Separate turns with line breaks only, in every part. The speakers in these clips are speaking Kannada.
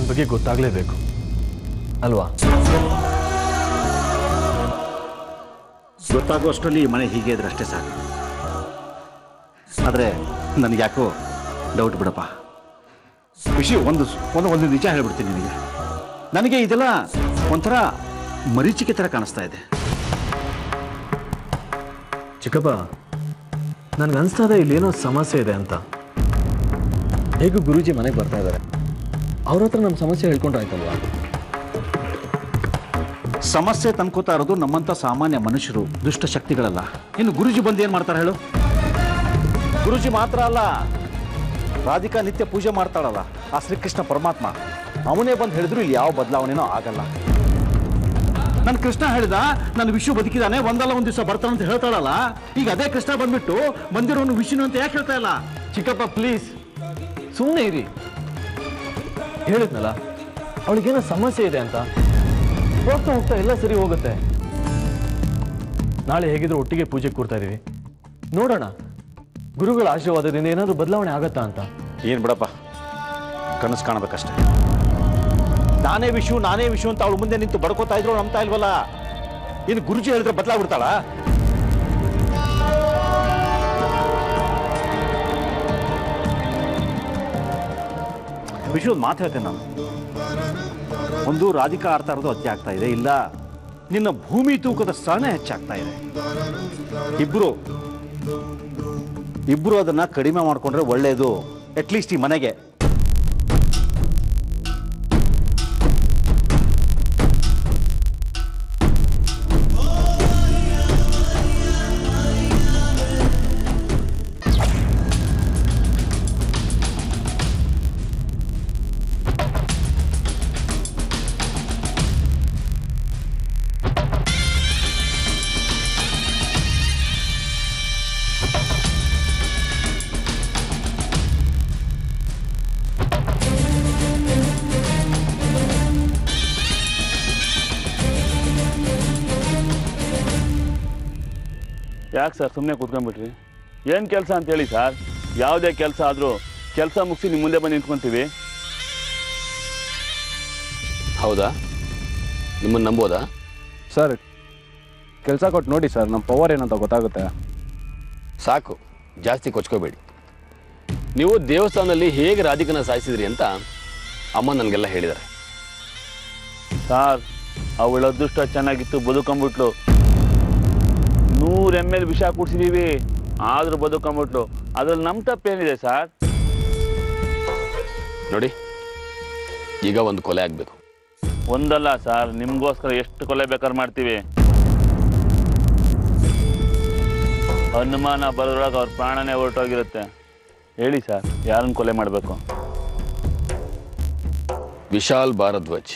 ನನ್ನ ಬಗ್ಗೆ ಗೊತ್ತಾಗಲೇಬೇಕು ಅಲ್ವಾ
ಗೊತ್ತಾಗುವಷ್ಟರಲ್ಲಿ ಈ ಮನೆ ಹೀಗೆ ಇದ್ರೆ ಅಷ್ಟೇ ಸಾಕು ಆದರೆ ನನಗೆ ಯಾಕೋ ಡೌಟ್ ಬಿಡಪ್ಪ ವಿಷಯ ಒಂದು ಒಂದು ಒಂದು ನಿಜ ಹೇಳ್ಬಿಡ್ತೀನಿ ನಿನಗೆ ನನಗೆ ಇದೆಲ್ಲ ಒಂಥರ ಮರೀಚಿಕೆ ಥರ ಕಾಣಿಸ್ತಾ ಇದೆ
ಚಿಕ್ಕಪ್ಪ ನನಗೆ ಅನಿಸ್ತಾ ಇದೆ ಇಲ್ಲೇನೋ ಸಮಸ್ಯೆ ಇದೆ ಅಂತ ಹೇಗೂ ಗುರೂಜಿ ಮನೆಗೆ ಬರ್ತಾ ಇದ್ದಾರೆ ಅವ್ರ ಹತ್ರ ನಮ್ಮ ಸಮಸ್ಯೆ ಹೇಳ್ಕೊಂಡ್ರಾಯ್ತಲ್ವಾ
ಸಮಸ್ಯೆ ತಂದ್ಕೋತಾ ಇರೋದು ನಮ್ಮಂಥ ಸಾಮಾನ್ಯ ಮನುಷ್ಯರು ದುಷ್ಟ ಶಕ್ತಿಗಳಲ್ಲ ಇನ್ನು ಗುರುಜಿ ಬಂದು ಏನು ಮಾಡ್ತಾರೆ ಹೇಳು ಗುರುಜಿ ಮಾತ್ರ ಅಲ್ಲ ರಾಧಿಕಾ ನಿತ್ಯ ಪೂಜೆ ಮಾಡ್ತಾಳಲ್ಲ ಆ ಶ್ರೀಕೃಷ್ಣ ಪರಮಾತ್ಮ ಅವನೇ ಬಂದು ಹೇಳಿದ್ರು ಇಲ್ಲಿ ಯಾವ ಬದಲಾವಣೆನೂ ಆಗಲ್ಲ ನನ್ನ ಕೃಷ್ಣ ಹೇಳಿದ ನನ್ನ ವಿಶ್ವ ಬದುಕಿದಾನೆ ಒಂದಲ್ಲ ಒಂದು ದಿವಸ ಬರ್ತಾನಂತ ಹೇಳ್ತಾಳಲ್ಲ ಈಗ ಅದೇ ಕೃಷ್ಣ ಬಂದ್ಬಿಟ್ಟು ಬಂದಿರೋನು ವಿಷ್ಣು ಅಂತ ಯಾಕೆ ಹೇಳ್ತಾ ಇಲ್ಲ
ಚಿಕ್ಕಪ್ಪ ಪ್ಲೀಸ್ ಸುಮ್ಮನೆ ಇರಿ ಹೇಳಿದ್ನಲ್ಲ ಅವಳಿಗೇನೋ ಸಮಸ್ಯೆ ಇದೆ ಅಂತ ಹೋಗ್ತಾ ಹೋಗ್ತಾ ಎಲ್ಲ ಸರಿ ಹೋಗುತ್ತೆ ನಾಳೆ ಹೇಗಿದ್ರು ಒಟ್ಟಿಗೆ ಪೂಜೆ ಕೂರ್ತಾ ಇದೀವಿ ನೋಡೋಣ ಗುರುಗಳ ಆಶೀರ್ವಾದದಿಂದ ಏನಾದರೂ ಬದಲಾವಣೆ ಆಗತ್ತಾ ಅಂತ
ಏನು ಬಿಡಪ್ಪ ಕನಸು ಕಾಣಬೇಕಷ್ಟೆ ನಾನೇ ವಿಷು ನಾನೇ ವಿಷು ಅಂತ ಅವಳು ಮುಂದೆ ನಿಂತು ಬಡ್ಕೋತಾ ಇದ್ರು ನಂಬ್ತಾ ಇಲ್ವಲ್ಲ ಇನ್ನು ಗುರುಜಿ ಹೇಳಿದ್ರೆ ಬದಲಾಗ್ಬಿಡ್ತಾಳ ವಿಷು ಒಂದು ಮಾತು ಹೇಳ್ತೇನೆ ನಾನು ಒಂದು ರಾಧಿಕಾ ಆಡ್ತಾ ಇರೋದು ಅತಿ ಆಗ್ತಾ ಇದೆ ಇಲ್ಲ ನಿನ್ನ ಭೂಮಿ ತೂಕದ ಸಹನೆ ಹೆಚ್ಚಾಗ್ತಾ ಇದೆ ಇಬ್ರು ಇಬ್ರು ಅದನ್ನ ಕಡಿಮೆ ಮಾಡ್ಕೊಂಡ್ರೆ ಒಳ್ಳೆಯದು ಅಟ್ಲೀಸ್ಟ್ ಈ ಮನೆಗೆ
ಯಾಕೆ ಸರ್ ಸುಮ್ಮನೆ ಕೂತ್ಕೊಂಡ್ಬಿಟ್ರಿ ಏನು ಕೆಲಸ ಅಂತೇಳಿ ಸರ್ ಯಾವುದೇ ಕೆಲಸ ಆದರೂ ಕೆಲಸ ಮುಗಿಸಿ ನಿಮ್ಮ ಮುಂದೆ ಬಂದು ನಿಂತ್ಕೊಂತೀವಿ
ಹೌದಾ ನಿಮ್ಮನ್ನು ನಂಬೋದಾ
ಸರ್ ಕೆಲಸ ಕೊಟ್ಟು ನೋಡಿ ಸರ್ ನಮ್ಮ ಪವರ್ ಏನಂತ ಗೊತ್ತಾಗುತ್ತೆ
ಸಾಕು ಜಾಸ್ತಿ ಕೊಚ್ಕೋಬೇಡಿ ನೀವು ದೇವಸ್ಥಾನದಲ್ಲಿ ಹೇಗೆ ರಾಧಿಕನ ಸಾಯಿಸಿದ್ರಿ ಅಂತ ಅಮ್ಮ ನನಗೆಲ್ಲ ಹೇಳಿದ್ದಾರೆ
ಸಾರ್ ಅವಳ ಅದೃಷ್ಟ ಚೆನ್ನಾಗಿತ್ತು ಬದುಕೊಂಬಿಟ್ಲು ನೂರು ಎಮ್ ಎಲ್ ವಿಷ ಕುಡ್ಸಿದೀವಿ ಆದ್ರೂ ಬದುಕೊಂಬಿಟ್ಲು ಅದ್ರಲ್ಲಿ ನಮ್ಮ ತಪ್ಪೇನಿದೆ ಸರ್
ನೋಡಿ ಈಗ ಒಂದು ಕೊಲೆ ಆಗಬೇಕು
ಒಂದಲ್ಲ ಸರ್ ನಿಮ್ಗೋಸ್ಕರ ಎಷ್ಟು ಕೊಲೆ ಬೇಕಾದ್ರೆ ಮಾಡ್ತೀವಿ ಅನುಮಾನ ಬರೋದ್ರೊಳಗೆ ಅವ್ರ ಪ್ರಾಣನೇ ಹೊರಟೋಗಿರುತ್ತೆ ಹೇಳಿ ಸರ್ ಯಾರನ್ನ ಕೊಲೆ ಮಾಡಬೇಕು
ವಿಶಾಲ್ ಭಾರದ್ವಾಜ್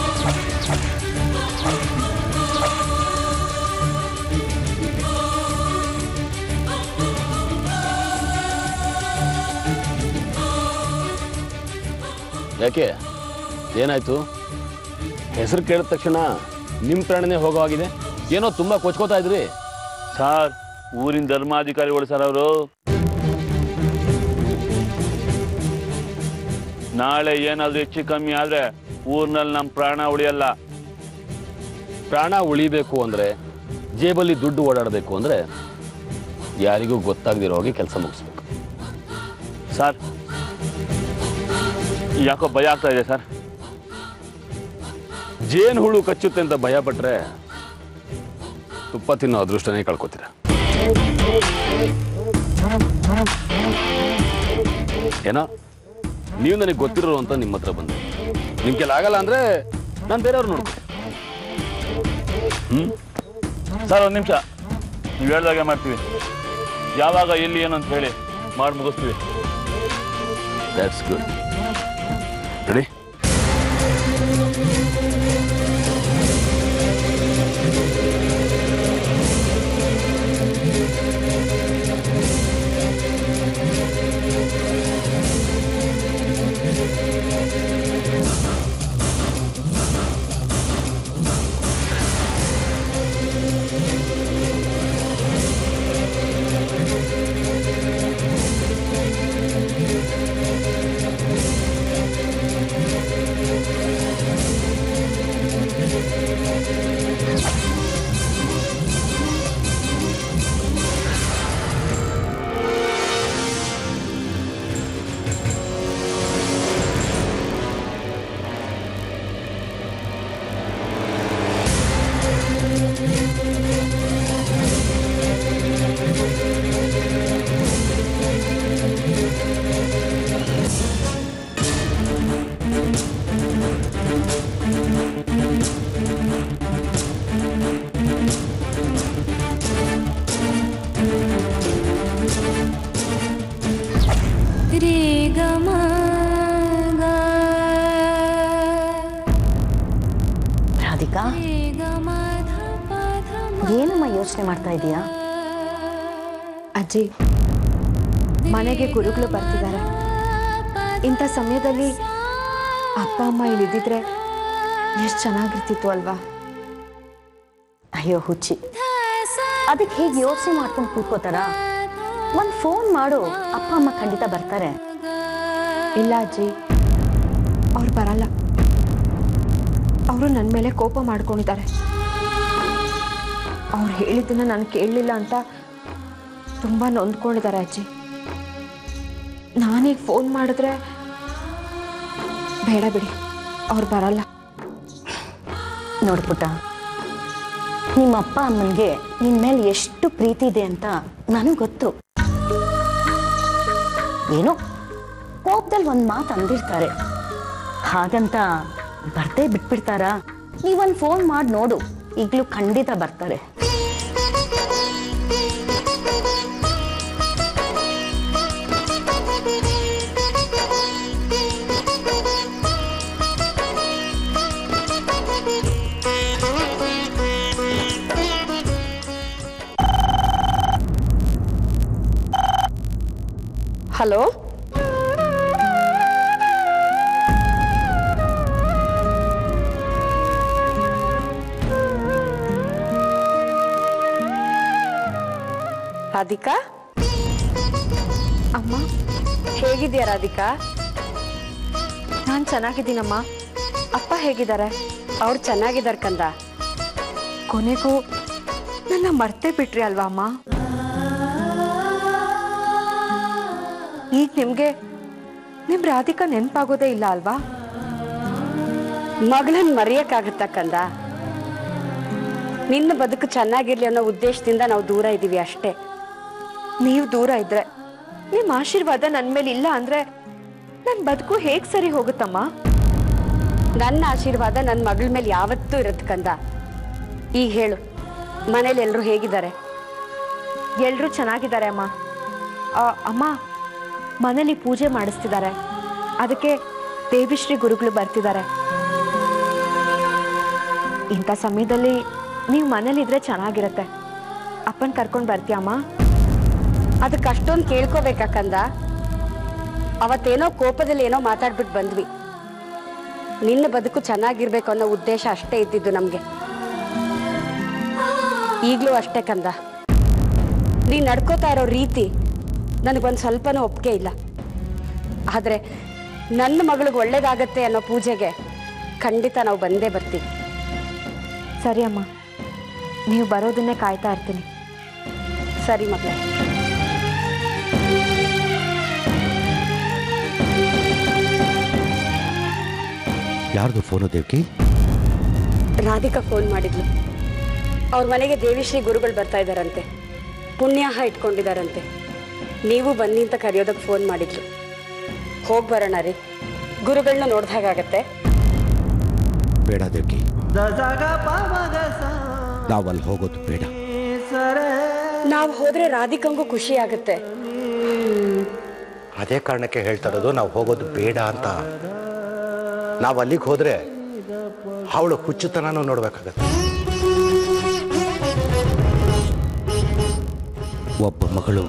ಯಾಕೆ ಏನಾಯ್ತು ಹೆಸರು ಕೇಳಿದ ತಕ್ಷಣ ನಿಮ್ಮ ಪ್ರಾಣನೇ ಹೋಗೋವಾಗಿದೆ ಏನೋ ತುಂಬ ಕೊಚ್ಕೋತಾ ಇದ್ರಿ
ಸರ್ ಊರಿನ ಧರ್ಮಾಧಿಕಾರಿಗಳು ಸರ್ ಅವರು ನಾಳೆ ಏನಾದರೂ ಹೆಚ್ಚು ಕಮ್ಮಿ ಆದರೆ ಊರಿನಲ್ಲಿ ನಮ್ಮ ಪ್ರಾಣ ಉಳಿಯಲ್ಲ
ಪ್ರಾಣ ಉಳಿಬೇಕು ಅಂದರೆ ಜೇಬಲ್ಲಿ ದುಡ್ಡು ಓಡಾಡಬೇಕು ಅಂದರೆ ಯಾರಿಗೂ ಗೊತ್ತಾಗದಿರೋ ಹಾಗೆ ಕೆಲಸ ಮುಗಿಸ್ಬೇಕು
ಸರ್ ಯಾಕೋ ಭಯ ಆಗ್ತಾ ಇದೆ ಸರ್
ಜೇನು ಹುಳು ಕಚ್ಚುತ್ತೆ ಅಂತ ಭಯ ಪಟ್ರೆ ತುಪ್ಪ ತಿನ್ನೋ ಅದೃಷ್ಟನೇ ಕಳ್ಕೊತೀರ ಏನೋ ನೀವು ನನಗೆ ಗೊತ್ತಿರೋ ಅಂತ ನಿಮ್ಮ ಹತ್ರ ಬಂದೆ ನಿಮ್ ಕೆಲ ಆಗಲ್ಲ ಅಂದ್ರೆ ನಾನು ಬೇರೆಯವ್ರು ನೋಡ್ತೀನಿ
ಸರ್ ಒಂದು ನಿಮಿಷ ನೀವು ಹೇಳ್ದಾಗೆ ಮಾಡ್ತೀವಿ ಯಾವಾಗ ಎಲ್ಲಿ ಏನು ಅಂತ ಹೇಳಿ ಮಾಡಿ ಮುಗಿಸ್ತೀವಿ
ದ್ಯಾಟ್ಸ್ ಗುಡ್ ರೆಡಿ
ರೇ ಗ ಮ ಗ
ರಾಧಿಕಾ
ರೇ ಗ ಮ ಧ ಪ ಧ ಮ
ಏನಮ್ಮ ಯೋಚನೆ ಮಾಡ್ತಾ ಇದೀಯಾ
ಅಜ್ಜಿ ಮನೆಗೆ ಗುರುಗಳು ಬರ್ತಿದ್ದಾರೆ ಇಂಥ ಸಮಯದಲ್ಲಿ ಅಪ್ಪ ಅಮ್ಮ ಇಲ್ಲಿದ್ದಿದ್ರೆ ಎಷ್ಟು ಚೆನ್ನಾಗಿರ್ತಿತ್ತು ಅಲ್ವಾ
ಅಯ್ಯೋ ಹುಚ್ಚಿ ಅದಕ್ಕೆ ಹೇಗೆ ಯೋಚನೆ ಮಾಡ್ಕೊಂಡು ಕೂತ್ಕೋತಾರ ಒಂದು ಫೋನ್ ಮಾಡು ಅಪ್ಪ ಅಮ್ಮ ಖಂಡಿತ ಬರ್ತಾರೆ
ಇಲ್ಲ ಅಜ್ಜಿ ಅವ್ರು ಬರಲ್ಲ ಅವರು ನನ್ನ ಮೇಲೆ ಕೋಪ ಮಾಡ್ಕೊಂಡಿದ್ದಾರೆ ಅವ್ರು ಹೇಳಿದ್ದನ್ನ ನಾನು ಕೇಳಲಿಲ್ಲ ಅಂತ ತುಂಬ ನೊಂದ್ಕೊಂಡಿದ್ದಾರೆ ಅಜ್ಜಿ ನಾನೀಗ ಫೋನ್ ಮಾಡಿದ್ರೆ ಬೇಡ ಬಿಡಿ ಅವ್ರು ಬರಲ್ಲ
ನೋಡ್ಪುಟ್ಟ ನಿಮ್ಮ ಅಪ್ಪ ಅಮ್ಮನಿಗೆ ನಿನ್ನ ಮೇಲೆ ಎಷ್ಟು ಪ್ರೀತಿ ಇದೆ ಅಂತ ನನಗೆ ಗೊತ್ತು ಏನೋ ಕೋಪದಲ್ಲಿ ಒಂದು ಮಾತು ಅಂದಿರ್ತಾರೆ ಹಾಗಂತ ಬರ್ದೇ ಬಿಟ್ಬಿಡ್ತಾರಾ ನೀವೊಂದು ಫೋನ್ ಮಾಡಿ ನೋಡು ಈಗಲೂ ಖಂಡಿತ ಬರ್ತಾರೆ
ಹಲೋ
ರಾಧಿಕಾ
ಅಮ್ಮ
ಹೇಗಿದ್ಯಾ ರಾಧಿಕಾ
ನಾನು ಚೆನ್ನಾಗಿದ್ದೀನಮ್ಮ ಅಪ್ಪ ಹೇಗಿದ್ದಾರೆ
ಅವ್ರು ಚೆನ್ನಾಗಿದ್ದಾರೆ ಕಂದ
ಕೊನೆಗೂ ನನ್ನ ಮರ್ತೇ ಬಿಟ್ರಿ ಅಲ್ವಾ ಅಮ್ಮ ಈಗ ನಿಮ್ಗೆ ನಿಮ್ ರಾಧಿಕಾ ನೆನಪಾಗೋದೇ ಇಲ್ಲ ಅಲ್ವಾ
ಮಗಳನ್ನ ಮರೆಯಕ್ಕಾಗತ್ತ ಕಂದ ನಿನ್ನ ಬದುಕು ಚೆನ್ನಾಗಿರ್ಲಿ ಅನ್ನೋ ಉದ್ದೇಶದಿಂದ ನಾವು ದೂರ ಇದ್ದೀವಿ ಅಷ್ಟೇ
ನೀವು ದೂರ ಇದ್ರೆ ನಿಮ್ ಆಶೀರ್ವಾದ ನನ್ ಮೇಲೆ ಇಲ್ಲ ಅಂದ್ರೆ ನನ್ ಬದುಕು ಹೇಗ್ ಸರಿ ಹೋಗುತ್ತಮ್ಮ
ನನ್ನ ಆಶೀರ್ವಾದ ನನ್ನ ಮಗಳ ಮೇಲೆ ಯಾವತ್ತೂ ಇರುತ್ತೆ ಕಂದ ಈಗ ಹೇಳು ಮನೇಲಿ ಎಲ್ಲರೂ ಹೇಗಿದ್ದಾರೆ
ಎಲ್ರೂ ಚೆನ್ನಾಗಿದ್ದಾರೆ ಅಮ್ಮ ಆ, ಅಮ್ಮ ಮನೇಲಿ ಪೂಜೆ ಮಾಡಿಸ್ತಿದ್ದಾರೆ ಅದಕ್ಕೆ ದೇವಿಶ್ರೀ ಗುರುಗಳು ಬರ್ತಿದ್ದಾರೆ ಇಂಥ ಸಮಯದಲ್ಲಿ ನೀವು ಮನೇಲಿದ್ರೆ ಚೆನ್ನಾಗಿರತ್ತೆ ಅಪ್ಪನ್ ಕರ್ಕೊಂಡು ಬರ್ತೀಯಮ್ಮ
ಅದಕ್ಕೆ ಅಷ್ಟೊಂದು ಕೇಳ್ಕೋಬೇಕಾ ಕಂದ ಅವತ್ತೇನೋ ಕೋಪದಲ್ಲಿ ಏನೋ ಮಾತಾಡ್ಬಿಟ್ಟು ಬಂದ್ವಿ ನಿನ್ನ ಬದುಕು ಚೆನ್ನಾಗಿರ್ಬೇಕು ಅನ್ನೋ ಉದ್ದೇಶ ಅಷ್ಟೇ ಇದ್ದಿದ್ದು ನಮಗೆ ಈಗಲೂ ಅಷ್ಟೇ ಕಂದ ನೀನು ನಡ್ಕೋತಾ ಇರೋ ರೀತಿ ನನಗೊಂದು ಸ್ವಲ್ಪನೂ ಒಪ್ಪಿಗೆ ಇಲ್ಲ ಆದರೆ ನನ್ನ ಮಗಳಿಗೆ ಒಳ್ಳೇದಾಗತ್ತೆ ಅನ್ನೋ ಪೂಜೆಗೆ ಖಂಡಿತ ನಾವು ಬಂದೇ ಬರ್ತೀವಿ
ಸರಿ ಅಮ್ಮ ನೀವು ಬರೋದನ್ನೇ ಕಾಯ್ತಾ ಇರ್ತೀನಿ
ಸರಿ ಮಗಳೇ
ಯಾರ್ದು ಫೋನು ದೇವ್ಕಿ
ರಾಧಿಕಾ ಫೋನ್ ಮಾಡಿದ್ಲು ಅವ್ರ ಮನೆಗೆ ದೇವಿಶ್ರೀ ಗುರುಗಳು ಬರ್ತಾ ಇದ್ದಾರಂತೆ ಪುಣ್ಯಾಹ ಇಟ್ಕೊಂಡಿದ್ದಾರಂತೆ ನೀವು ಬನ್ನಿ ಅಂತ ಕರೆಯೋದಕ್ಕೆ ಫೋನ್ ಮಾಡಿದ್ಲು ಹೋಗಿ ಬರೋಣ ರೀ ಗುರುಗಳನ್ನ ನೋಡ್ದಾಗತ್ತೆ
ಬೇಡ ದೇವ್ಕಿ ನಾವಲ್ಲಿ ಹೋಗೋದು ಬೇಡ
ನಾವು ಹೋದ್ರೆ ರಾಧಿಕಂಗೂ ಖುಷಿ ಆಗುತ್ತೆ
ಅದೇ ಕಾರಣಕ್ಕೆ ಹೇಳ್ತಾ ಇರೋದು ನಾವು ಹೋಗೋದು ಬೇಡ ಅಂತ ನಾವು ಅಲ್ಲಿಗೆ ಹೋದ್ರೆ ಅವಳು ಹುಚ್ಚುತನನೂ ನೋಡ್ಬೇಕಾಗತ್ತೆ ಒಬ್ಬ ಮಗಳು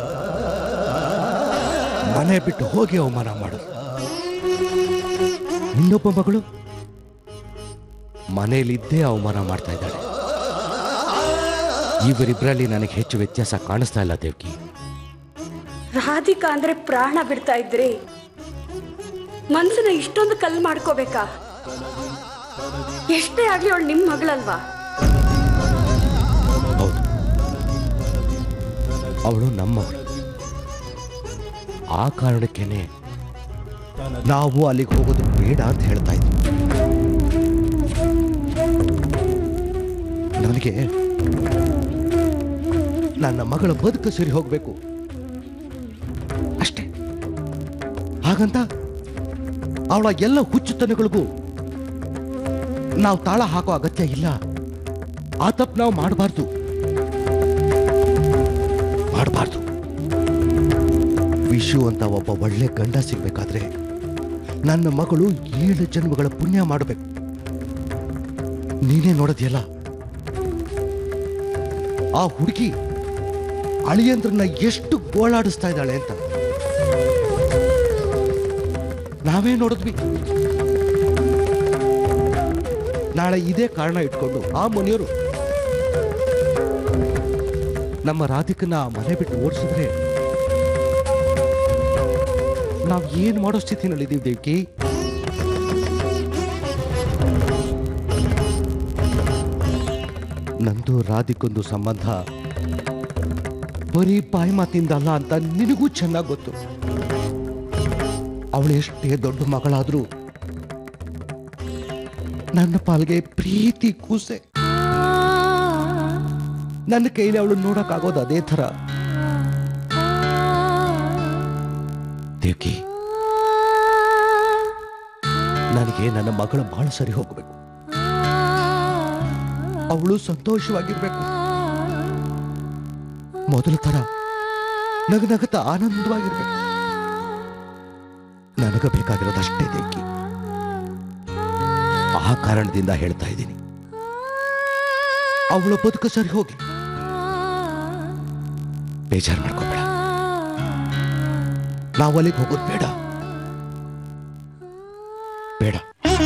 ಮನೆ ಬಿಟ್ಟು ಹೋಗಿ ಅವಮಾನ ಮಾಡೋದು ಇನ್ನೊಬ್ಬ ಮಗಳು ಮನೆಯಲ್ಲಿದ್ದೇ ಅವಮಾನ ಮಾಡ್ತಾ ಇದ್ದಾಳೆ ಇವರಿಬ್ಬರಲ್ಲಿ ನನಗೆ ಹೆಚ್ಚು ವ್ಯತ್ಯಾಸ ಕಾಣಿಸ್ತಾ ಇಲ್ಲ ದೇವ್ಕಿ
ರಾಧಿಕಾ ಅಂದ್ರೆ ಪ್ರಾಣ ಬಿಡ್ತಾ ಇದ್ರಿ ಮನ್ಸನ್ನ ಇಷ್ಟೊಂದು ಕಲ್ ಮಾಡ್ಕೋಬೇಕಾ ಎಷ್ಟೇ ಆಗ್ಲಿ ಅವಳು ನಿಮ್ ಮಗಳಲ್ವಾ
ಅವಳು ನಮ್ಮವಳು ಆ ಕಾರಣಕ್ಕೇನೆ ನಾವು ಅಲ್ಲಿಗೆ ಹೋಗೋದು ಬೇಡ ಅಂತ ಹೇಳ್ತಾ ಇದ್ವಿ ನನಗೆ ನನ್ನ ಮಗಳ ಬದುಕು ಸರಿ ಹೋಗ್ಬೇಕು ಅಷ್ಟೇ ಹಾಗಂತ ಅವಳ ಎಲ್ಲ ಹುಚ್ಚುತನಗಳಿಗೂ ನಾವು ತಾಳ ಹಾಕೋ ಅಗತ್ಯ ಇಲ್ಲ ಆ ತಪ್ಪು ನಾವು ಮಾಡಬಾರ್ದು ಮಾಡಬಾರ್ದು ವಿಶು ಅಂತ ಒಬ್ಬ ಒಳ್ಳೆ ಗಂಡ ಸಿಗ್ಬೇಕಾದ್ರೆ ನನ್ನ ಮಗಳು ಏಳು ಜನ್ಮಗಳ ಪುಣ್ಯ ಮಾಡಬೇಕು ನೀನೇ ನೋಡೋದಿಯಲ್ಲ ಆ ಹುಡುಗಿ ಅಳಿಯಂದ್ರನ್ನ ಎಷ್ಟು ಗೋಳಾಡಿಸ್ತಾ ಇದ್ದಾಳೆ ಅಂತ ನಾವೇ ನೋಡಿದ್ವಿ ನಾಳೆ ಇದೇ ಕಾರಣ ಇಟ್ಕೊಂಡು ಆ ಮನೆಯವರು ನಮ್ಮ ರಾಧಿಕನ ಆ ಮನೆ ಬಿಟ್ಟು ಓಡಿಸಿದ್ರೆ ನಾವ್ ಏನ್ ಮಾಡೋ ಸ್ಥಿತಿನಲ್ಲಿದ್ದೀವಿ ದೇವ್ಕಿ ನಂದು ರಾಧಿಕೊಂದು ಸಂಬಂಧ ಬರೀ ಬಾಯಿ ಮಾತಿಂದ ಅಲ್ಲ ಅಂತ ನಿನಗೂ ಚೆನ್ನಾಗಿ ಗೊತ್ತು ಅವಳು ಎಷ್ಟೇ ದೊಡ್ಡ ಮಗಳಾದ್ರೂ ನನ್ನ ಪಾಲ್ಗೆ ಪ್ರೀತಿ ಕೂಸೆ ನನ್ನ ಕೈಲಿ ಅವಳು ನೋಡಕ್ಕಾಗೋದು ಅದೇ ಥರ ದೇವ್ಕಿ ನನಗೆ ನನ್ನ ಮಗಳ ಬಹಳ ಸರಿ ಹೋಗಬೇಕು ಅವಳು ಸಂತೋಷವಾಗಿರ್ಬೇಕು ಮೊದಲ ತರ ನಗ ನಗತ ಆನಂದವಾಗಿರ್ಬೇಕು ನನಗ ಬೇಕಾಗಿರೋದಷ್ಟೇ ದೇವ್ಕಿ ಆ ಕಾರಣದಿಂದ ಹೇಳ್ತಾ ಇದ್ದೀನಿ ಅವಳ ಬದುಕು ಸರಿ ಹೋಗಿ ಬೇಜಾರು ಮಾಡ್ಕೋಬೇಡ ನಾವು ಅಲ್ಲಿಗೆ ಹೋಗೋದು ಬೇಡ ಬೇಡ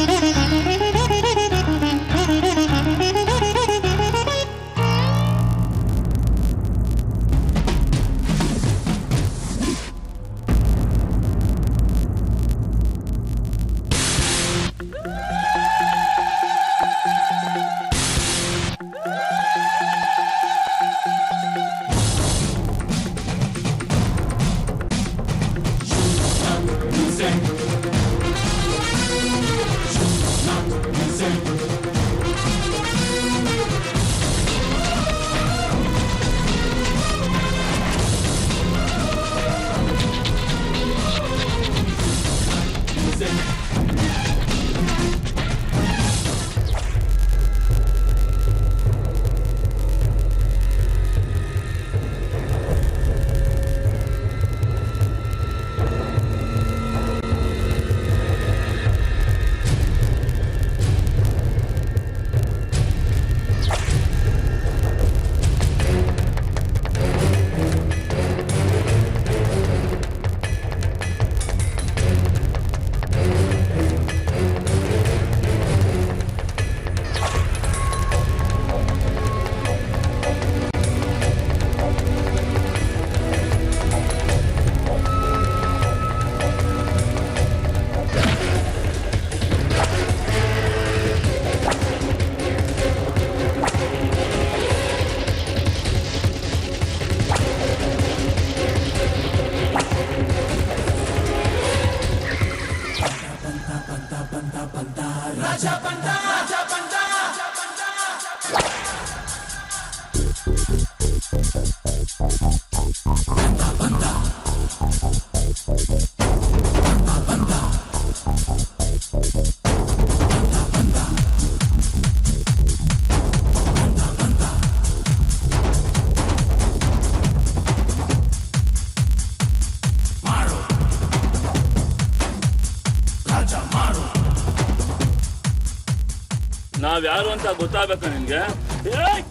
ನಾವ್ಯಾರು ಅಂತ ಗೊತ್ತಾಗಬೇಕಾ ನಿನ್ಗೆ ಏಯ್!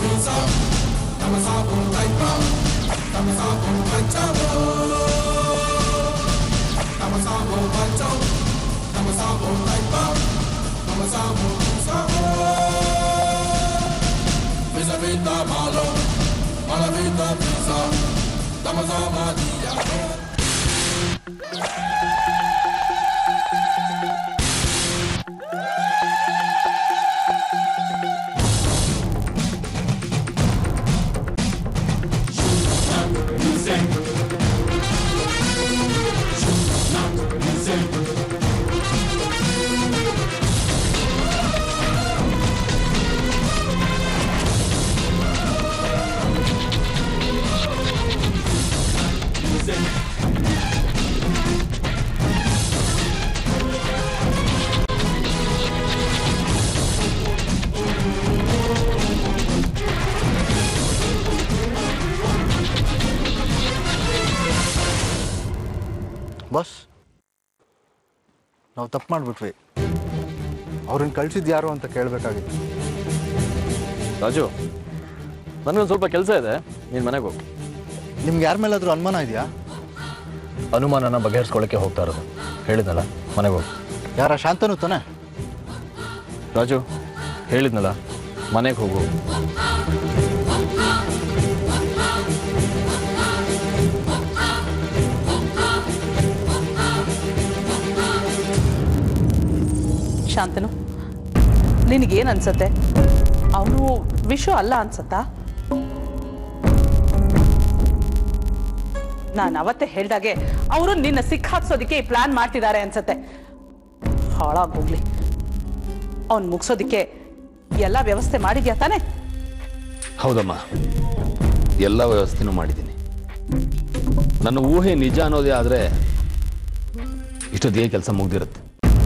ಬಸ್ ನಾವು ತಪ್ಪು ಮಾಡಿಬಿಟ್ವಿ ಅವ್ರನ್ನ ಕಳ್ಸಿದ್ದು ಯಾರು ಅಂತ ಕೇಳಬೇಕಾಗಿತ್ತು
ರಾಜು ನನಗೊಂದು ಸ್ವಲ್ಪ ಕೆಲಸ ಇದೆ ನೀನು ಮನೆಗೆ ಹೋಗು
ನಿಮ್ಗೆ ಯಾರ ಮೇಲಾದರೂ ಅನುಮಾನ ಇದೆಯಾ
ಅನುಮಾನನ ಬಗೆಹರಿಸ್ಕೊಳ್ಳೋಕ್ಕೆ ಹೋಗ್ತಾ ಇರೋದು ಹೇಳಿದ್ನಲ್ಲ ಮನೆಗೆ ಹೋಗು
ಯಾರ ಶಾಂತನು ತಾನೆ
ರಾಜು ಹೇಳಿದ್ನಲ್ಲ ಮನೆಗೆ ಹೋಗು
ಶಾಂತನು ನಿನಗೇನು ಅನ್ಸತ್ತೆ ಅವನು ವಿಷು ಅಲ್ಲ ಅನ್ಸತ್ತಾ ನಾನು ಅವತ್ತೇ ಹೇಳ್ದಾಗೆ ಅವರು ನಿನ್ನ ಸಿಕ್ಕಾಕ್ಸೋದಕ್ಕೆ ಈ ಪ್ಲಾನ್ ಮಾಡ್ತಿದ್ದಾರೆ ಅನ್ಸತ್ತೆ ಹಾಳಾಗೋಗ್ಲಿ ಅವ್ನು ಮುಗಿಸೋದಕ್ಕೆ ಎಲ್ಲ ವ್ಯವಸ್ಥೆ ಮಾಡಿದ್ಯಾ ತಾನೆ
ಹೌದಮ್ಮ ಎಲ್ಲ ವ್ಯವಸ್ಥೆನೂ ಮಾಡಿದ್ದೀನಿ ನನ್ನ ಊಹೆ ನಿಜ ಅನ್ನೋದೇ ಆದರೆ ಇಷ್ಟೊತ್ತಿಗೆ ಕೆಲಸ ಮುಗ್ದಿರುತ್ತೆ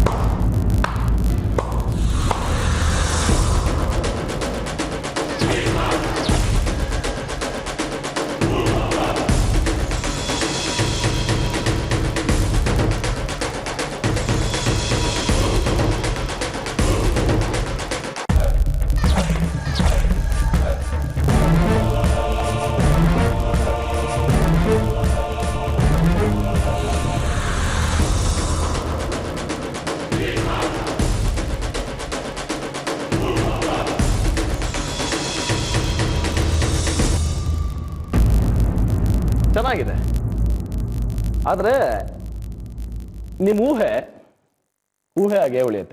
ಚೆನ್ನಾಗಿದೆ ಆದರೆ ನಿಮ್ಮ ಊಹೆ ಊಹೆ ಹಾಗೆ ಉಳಿಯುತ್ತೆ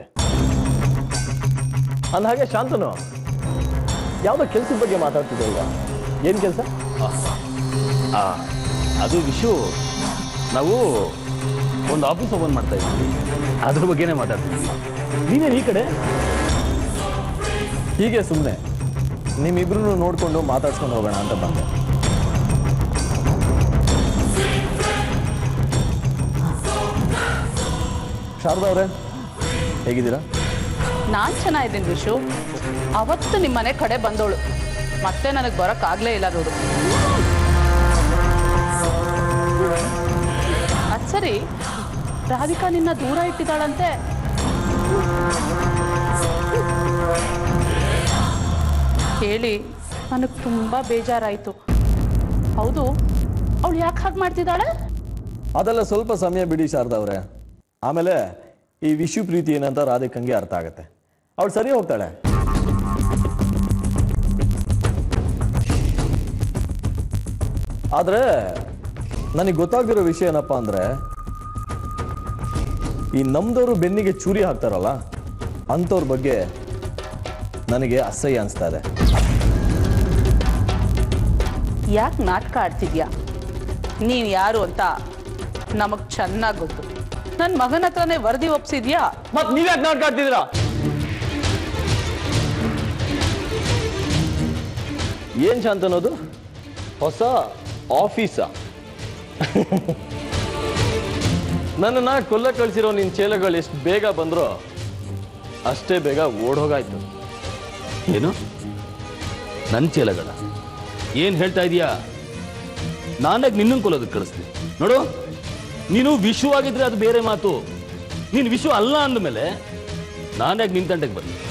ಅಂದಹಾಗೆ ಶಾಂತನು ಯಾವುದೋ ಕೆಲಸದ ಬಗ್ಗೆ ಮಾತಾಡ್ತಿದ್ದಲ್ವಾ ಏನು ಕೆಲಸ
ಆ, ಅದು ವಿಷು ನಾವು ಒಂದು ಆಫೀಸ್ ಓಪನ್ ಮಾಡ್ತಾ ಇದ್ದೀವಿ ಅದ್ರ ಬಗ್ಗೆನೇ ಮಾತಾಡ್ತಿದ್ವಿ
ನೀನೇನು ಈ ಕಡೆ ಹೀಗೆ ಸುಮ್ಮನೆ ನಿಮ್ಮಿಬ್ರು ನೋಡಿಕೊಂಡು ಮಾತಾಡ್ಸ್ಕೊಂಡು ಹೋಗೋಣ ಅಂತ ಬಂದೆ ಶಾರದಾ ಅವರೇ ಹೇಗಿದ್ದೀರಾ
ನಾನು ಚೆನ್ನಾಗಿದ್ದೀನಿ ವಿಶು ಅವತ್ತು ನಿಮ್ಮ ಮನೆ ಕಡೆ ಬಂದವಳು ಮತ್ತೆ ನನಗೆ ಬರೋಕ್ಕಾಗಲೇ ಇಲ್ಲ ನೋಡು ಅದು ಸರಿ ರಾಧಿಕಾ ನಿನ್ನ ದೂರ ಇಟ್ಟಿದ್ದಾಳಂತೆ ಕೇಳಿ ನನಗೆ ತುಂಬ ಬೇಜಾರಾಯಿತು ಹೌದು ಅವಳು ಯಾಕೆ ಹಾಗೆ ಮಾಡ್ತಿದ್ದಾಳೆ
ಅದೆಲ್ಲ ಸ್ವಲ್ಪ ಸಮಯ ಬಿಡಿ ಶಾರದಾ ಅವರೇ ಆಮೇಲೆ ಈ ವಿಶ್ವ ಪ್ರೀತಿ ಏನಂತ ರಾಧಿಕಂಗೆ ಅರ್ಥ ಆಗುತ್ತೆ ಅವಳು ಸರಿ ಹೋಗ್ತಾಳೆ ಆದ್ರೆ ನನಗೆ ಗೊತ್ತಾಗ್ದಿರೋ ವಿಷಯ ಏನಪ್ಪ ಅಂದ್ರೆ ಈ ನಮ್ದವರು ಬೆನ್ನಿಗೆ ಚೂರಿ ಹಾಕ್ತಾರಲ್ಲ ಅಂಥವ್ರ ಬಗ್ಗೆ ನನಗೆ ಅಸಹ್ಯ ಅನಿಸ್ತಾ ಇದೆ
ಯಾಕೆ ನಾಟಕ ಆಡ್ತಿದ್ಯಾ ನೀನು ಯಾರು ಅಂತ ನಮಗ್ ಚೆನ್ನಾಗಿ ಗೊತ್ತು ನನ್ನ ಮಗನ ಹತ್ರನೇ ವರದಿ ಒಪ್ಸಿದ್ಯಾ
ಮತ್ ನೀವ್ಯಾಕೆ ನಾಟಕ ಆಡ್ತಿದ್ದೀರಾ ಏನ್ ಶಾಂತ ಅನ್ನೋದು ಹೊಸ ಆಫೀಸ ನನ್ನನ್ನ ಕೊಲ್ಲ ಕಳ್ಸಿರೋ ನಿನ್ ಚೇಲಗಳು ಎಷ್ಟು ಬೇಗ ಬಂದ್ರೋ ಅಷ್ಟೇ ಬೇಗ ಓಡೋಗಾಯ್ತು
ಏನು ನನ್ನ ಚೇಲಗಳ ಏನ್ ಹೇಳ್ತಾ ಇದೀಯಾ ನಾನಾಗ ನಿನ್ನನ್ನು ಕೊಲ್ಲೋದಕ್ಕೆ ಕಳಿಸ್ತೀನಿ ನೋಡು ನೀನು ವಿಶ್ವ ಆಗಿದ್ರೆ ಅದು ಬೇರೆ ಮಾತು ನೀನು ವಿಶ್ವ ಅಲ್ಲ ಅಂದಮೇಲೆ ನಾನಾಗ ನಿನ್ ತಂಟೆಗೆ ಬರ್ತೀನಿ